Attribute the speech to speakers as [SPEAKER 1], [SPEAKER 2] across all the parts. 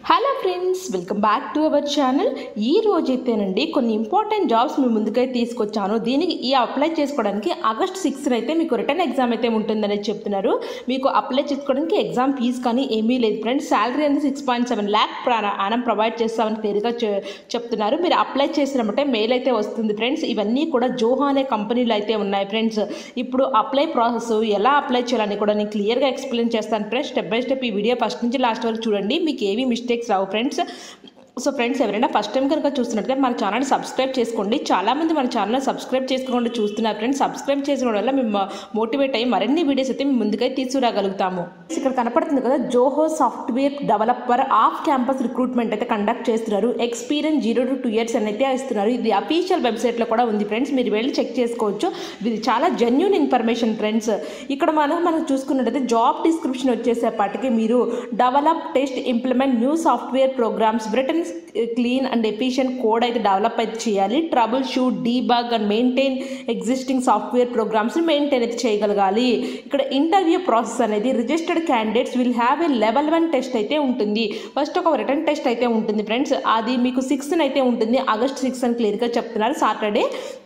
[SPEAKER 1] hello friends welcome back to our channel ఈ రోజైతేనండి కొన్ని ఇంపార్టెంట్ జాబ్స్ మీ ముందుకైతే తీసుకొచ్చాను దీనికి ఈ అప్లై చేసుకోవడానికి ఆగస్ట్ సిక్స్త్ అయితే మీకు రిటర్న్ ఎగ్జామ్ అయితే ఉంటుందని చెప్తున్నారు మీకు అప్లై చేసుకోవడానికి ఎగ్జామ్ ఫీజ్ కానీ ఏమీ లేదు ఫ్రెండ్స్ శాలరీ అనేది సిక్స్ పాయింట్ సెవెన్ ల్యాక్ ఆనం ప్రొవైడ్ చేస్తామని క్లియర్గా చె- చెప్తున్నారు మీరు అప్లై చేసినప్పుడే మెయిల్ అయితే వస్తుంది ఫ్రెండ్స్ ఇవన్నీ కూడా జోహా అనే కంపెనీలు అయితే ఉన్నాయి ఫ్రెండ్స్ ఇప్పుడు అప్లై ప్రాసెస్ ఎలా అప్లై చేయాలని కూడా నేను క్లియర్గా ఎక్స్ప్లెయిన్ చేస్తాను ఫ్రెండ్స్ స్టెప్ బై స్టెప్ ఈ వీడియో ఫస్ట్ నుంచి లాస్ట్ వరకు చూడండి మీకు ఏవి మిస్టేక్స్ రావు ఫ్రెండ్స్ సో ఫ్రెండ్స్ ఎవరైనా ఫస్ట్ టైం కనుక చూస్తున్నట్లయితే మన ఛానల్ సబ్స్క్రైబ్ చేసుకోండి చాలామంది మన ఛానల్ సబ్స్క్రైబ్ చేసుకోకుండా చూస్తున్నారు ఫ్రెండ్స్ సబ్స్క్రైబ్ చేసుకోవడం వల్ల మేము మోటివేట్ అయ్యి మరిన్ని వీడియోస్ అయితే మీ ముందుకైతే తీసుకురాగలుగుతాము ఇక్కడ కనపడుతుంది కదా Zoho software developer off campus recruitment అయితే కండక్ట్ చేస్తున్నారు experience zero to two years అని అయితే ఇస్తున్నారు ఇది అఫీషియల్ వెబ్సైట్లో కూడా ఉంది ఫ్రెండ్స్ మీరు వెళ్ళి చెక్ చేసుకోవచ్చు ఇది చాలా జెన్యున్ ఇన్ఫర్మేషన్ ఫ్రెండ్స్ ఇక్కడ మనం మనం చూసుకున్నట్టయితే జాబ్ డిస్క్రిప్షన్ వచ్చేసేపటికి మీరు develop test implement new software programs written clean and efficient code అయితే డెవలప్ అయితే చేయాలి troubleshoot debug and maintain existing software programs maintain అయితే చేయగలగాలి ఇక్కడ ఇంటర్వ్యూ ప్రాసెస్ అనేది registered candidates will have a level one test అయితే ఉంటుంది first ఒక రిటర్న్ టెస్ట్ అయితే ఉంటుంది ఫ్రెండ్స్ అది మీకు సిక్స్త్ అయితే ఉంటుంది ఆగస్ట్ సిక్స్త్ అని క్లియర్గా చెప్తున్నారు సాటర్డే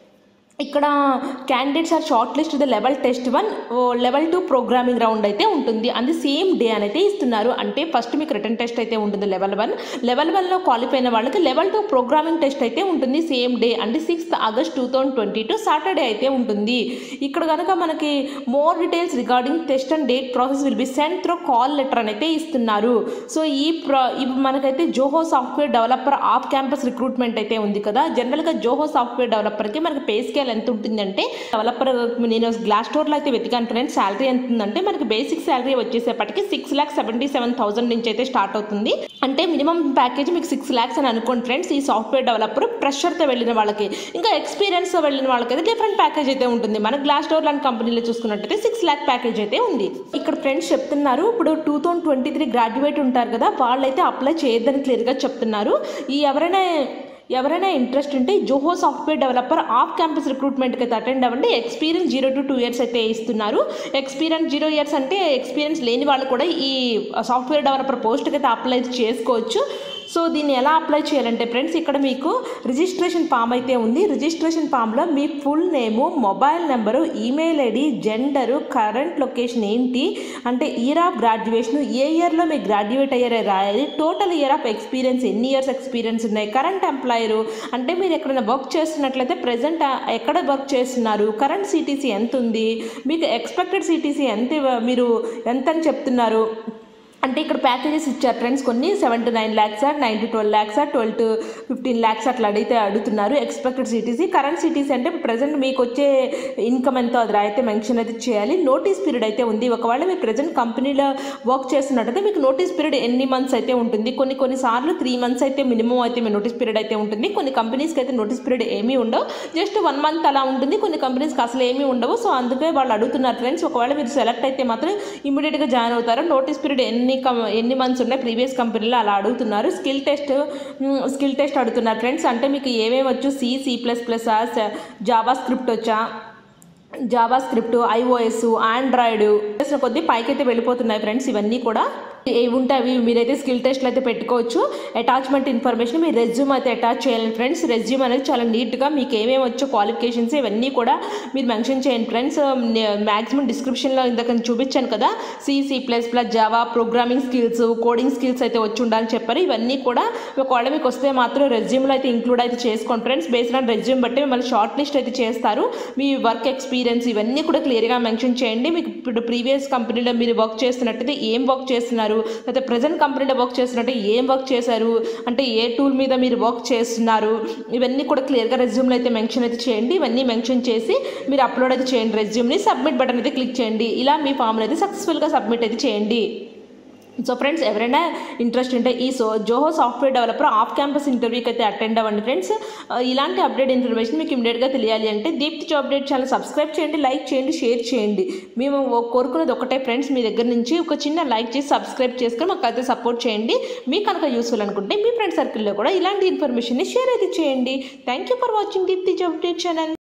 [SPEAKER 1] ఇక్కడ candidates are shortlist the level test one level two programming round అయితే ఉంటుంది అది సేమ్ డే అని అయితే ఇస్తున్నారు అంటే ఫస్ట్ మీకు రిటర్న్ టెస్ట్ అయితే ఉంటుంది లెవెల్ వన్ లెవెల్ వన్లో క్వాలిఫై అయిన వాళ్ళకి లెవెల్ టూ ప్రోగ్రామింగ్ టెస్ట్ అయితే ఉంటుంది సేమ్ డే అంటే sixth August two thousand twenty two Saturday అయితే ఉంటుంది ఇక్కడ కనుక మనకి more details regarding test and date process will be send through call letter అని అయితే ఇస్తున్నారు సో ఈ ప్ర ఇప్పుడు మనకైతే Zoho software developer off campus recruitment అయితే ఉంది కదా జనరల్గా జోహో సాఫ్ట్వేర్ డెవలపర్కి మనకి పే స్కేల్ ఎంత ఉంటుందంటే డెవలపర్ నేను గ్లాస్ స్టోర్లో అయితే వెతికాను ఫ్రెండ్స్ శాలరీ ఎంత ఉందంటే మనకి బేసిక్ శాలరీ వచ్చేసేపటికి six lakh seventy seven thousand నుంచి అయితే స్టార్ట్ అవుతుంది అంటే మినిమం ప్యాకేజ్ మీకు సిక్స్ ల్యాక్స్ అని అనుకోండి ఫ్రెండ్స్ ఈ సాఫ్ట్వేర్ డెవలపర్ ప్రెషర్తో వెళ్ళిన వాళ్ళకి ఇంకా ఎక్స్పీరియన్స్తో వెళ్ళిన వాళ్ళకి అయితే డిఫరెంట్ ప్యాకేజ్ అయితే ఉంటుంది మన గ్లాస్ డోర్ లాంటి కంపెనీలో చూసుకున్నట్టయితే సిక్స్ ల్యాక్ ప్యాకేజ్ అయితే ఉంది ఇక్కడ ఫ్రెండ్స్ చెప్తున్నారు ఇప్పుడు two thousand twenty three graduate ఉంటారు కదా వాళ్ళైతే అప్లై చేయొద్దని క్లియర్గా చెప్తున్నారు ఈ ఎవరైనా ఎవరైనా ఇంట్రెస్ట్ ఉంటే Zoho software developer off campus రిక్రూట్మెంట్కి అయితే అటెండ్ అవ్వండి experience zero to two years అయితే ఇస్తున్నారు ఎక్స్పీరియన్స్ జీరో ఇయర్స్ అంటే ఎక్స్పీరియన్స్ లేని వాళ్ళు కూడా ఈ సాఫ్ట్వేర్ డెవలపర్ పోస్ట్కి అయితే అప్లై చేసుకోవచ్చు సో దీన్ని ఎలా అప్లై చేయాలంటే ఫ్రెండ్స్ ఇక్కడ మీకు రిజిస్ట్రేషన్ ఫామ్ అయితే ఉంది రిజిస్ట్రేషన్ ఫామ్లో మీ full name mobile number email ID gender current location ఏంటి అంటే ఇయర్ ఆఫ్ గ్రాడ్యుయేషన్ ఏ ఇయర్లో మీరు గ్రాడ్యుయేట్ అయ్యారో రాయాలి టోటల్ ఇయర్ ఆఫ్ ఎక్స్పీరియన్స్ ఎన్ని ఇయర్స్ ఎక్స్పీరియన్స్ ఉన్నాయి కరెంట్ ఎంప్లాయరు అంటే మీరు ఎక్కడైనా వర్క్ చేస్తున్నట్లయితే ప్రజెంట్ ఎక్కడ వర్క్ చేస్తున్నారు కరెంట్ సిటీసీ ఎంత ఉంది మీకు ఎక్స్పెక్టెడ్ సిటీసీ ఎంత ఇవ్వ- మీరు ఎంత అని చెప్తున్నారు అంటే ఇక్కడ ప్యాకేజెస్ ఇచ్చారు ఫ్రెండ్స్ కొన్ని seven to nine lakhs nine to twelve lakhs twelve to fifteen lakhs అట్లా అడిగితే అడుగుతున్నారు ఎక్స్పెక్టెడ్ సిటీసీ కరెంట్ సిటీసీ అంటే ప్రజెంట్ మీకు వచ్చే ఇన్కమ్ ఎంతో అది అయితే మెన్షన్ అయితే చేయాలి నోటీస్ పీరియడ్ అయితే ఉంది ఒకవేళ మీరు ప్రజెంట్ కంపెనీలో వర్క్ చేస్తున్నట్టయితే మీకు నోటీస్ పీరియడ్ ఎన్ని మంత్స్ అయితే ఉంటుంది కొన్ని కొన్ని సార్లు త్రీ మంత్స్ అయితే మినిమం అయితే మీ నోటీస్ పీరియడ్ అయితే ఉంటుంది కొన్ని కంపెనీస్కి అయితే నోటీస్ పీరియడ్ ఏమీ ఉండవు జస్ట్ వన్ మంత్ అలా ఉంటుంది కొన్ని కంపెనీస్కి అసలు ఏమీ ఉండవు సో అందుకే వాళ్ళు అడుగుతున్నారు ఫ్రెండ్స్ ఒకవేళ మీరు సెలెక్ట్ అయితే మాత్రం ఇమీడియట్గా జాయిన్ అవుతారు నోటీస్ పీరియడ్ ఎన్ని కం ఎన్ని మంత్స్ ఉన్నాయి ప్రీవియస్ కంపెనీలో అలా అడుగుతున్నారు స్కిల్ టెస్ట్ స్కిల్ టెస్ట్ అడుగుతున్నారు ఫ్రెండ్స్ అంటే మీకు ఏమేమి వచ్చు C C plus plus JavaScript వచ్చా జావా స్క్రిప్ట్ ఐఓఎస్ ఆండ్రాయిడ్ చేసిన కొద్దీ పైకైతే వెళ్ళిపోతున్నాయి ఫ్రెండ్స్ ఇవన్నీ కూడా ఏవి ఉంటే అవి మీరైతే స్కిల్ టెస్ట్లు అయితే పెట్టుకోవచ్చు అటాచ్మెంట్ ఇన్ఫర్మేషన్ మీ రెజ్యూమ్ అయితే అటాచ్ చేయాలి ఫ్రెండ్స్ రెజ్యూమ్ అనేది చాలా నీట్గా మీకు ఏమేమి వచ్చో క్వాలిఫికేషన్స్ ఇవన్నీ కూడా మీరు మెన్షన్ చేయండి ఫ్రెండ్స్ మ్యాక్సిమం డిస్క్రిప్షన్లో ఇందాక నేను చూపించాను కదా C C plus plus Java programming skills coding skills అయితే వచ్చి ఉండాలని చెప్పారు ఇవన్నీ కూడా ఒకవేళ మీకు వస్తే మాత్రం రెజ్యూమ్లో అయితే ఇంక్లూడ్ అయితే చేసుకోండి ఫ్రెండ్స్ బేస్డ్ ఆన్ రెజ్యూమ్ బట్టి మిమ్మల్ని షార్ట్ లిస్ట్ అయితే చేస్తారు మీ వర్క్ ఎక్స్పీరియన్స్ ఇవన్నీ కూడా క్లియర్గా మెన్షన్ చేయండి మీకు ఇప్పుడు ప్రీవియస్ కంపెనీలో మీరు వర్క్ చేస్తున్నట్టయితే ఏం వర్క్ చేస్తున్నారు లేకపోతే ప్రజెంట్ కంపెనీలో వర్క్ చేస్తున్నట్టు ఏం వర్క్ చేశారు అంటే ఏ టూల్ మీద మీరు వర్క్ చేస్తున్నారు ఇవన్నీ కూడా క్లియర్గా రెజ్యూమ్లో అయితే మెన్షన్ అయితే చేయండి ఇవన్నీ మెన్షన్ చేసి మీరు అప్లోడ్ అయితే చేయండి రెజ్యూమ్ని సబ్మిట్ బటన్ అయితే క్లిక్ చేయండి ఇలా మీ ఫామ్ని అయితే సక్సెస్ఫుల్గా సబ్మిట్ అయితే చేయండి సో ఫ్రెండ్స్ ఎవరైనా ఇంట్రెస్ట్ ఉంటే ఈ so Zoho software developer off campus ఇంటర్వ్యూకి అయితే అటెండ్ అవ్వండి ఫ్రెండ్స్ ఆ, ఇలాంటి అప్డేట్ ఇన్ఫర్మేషన్ మీకు ఇమీడియట్గా తెలియాలి అంటే Deepthi job update channel subscribe చేయండి లైక్ చేయండి షేర్ చేయండి మేము ఓ- కోరుకునేది ఒకటే ఫ్రెండ్స్ మీ దగ్గర నుంచి ఒక చిన్న లైక్ చేసి సబ్స్క్రైబ్ చేసుకొని మాకు అయితే సపోర్ట్ చేయండి మీకు కనుక యూస్ఫుల్ అనుకుంటే మీ ఫ్రెండ్ సర్కిల్లో కూడా ఇలాంటి ఇన్ఫర్మేషన్ని షేర్ అయితే చేయండి thank you for watching Deepthi job update channel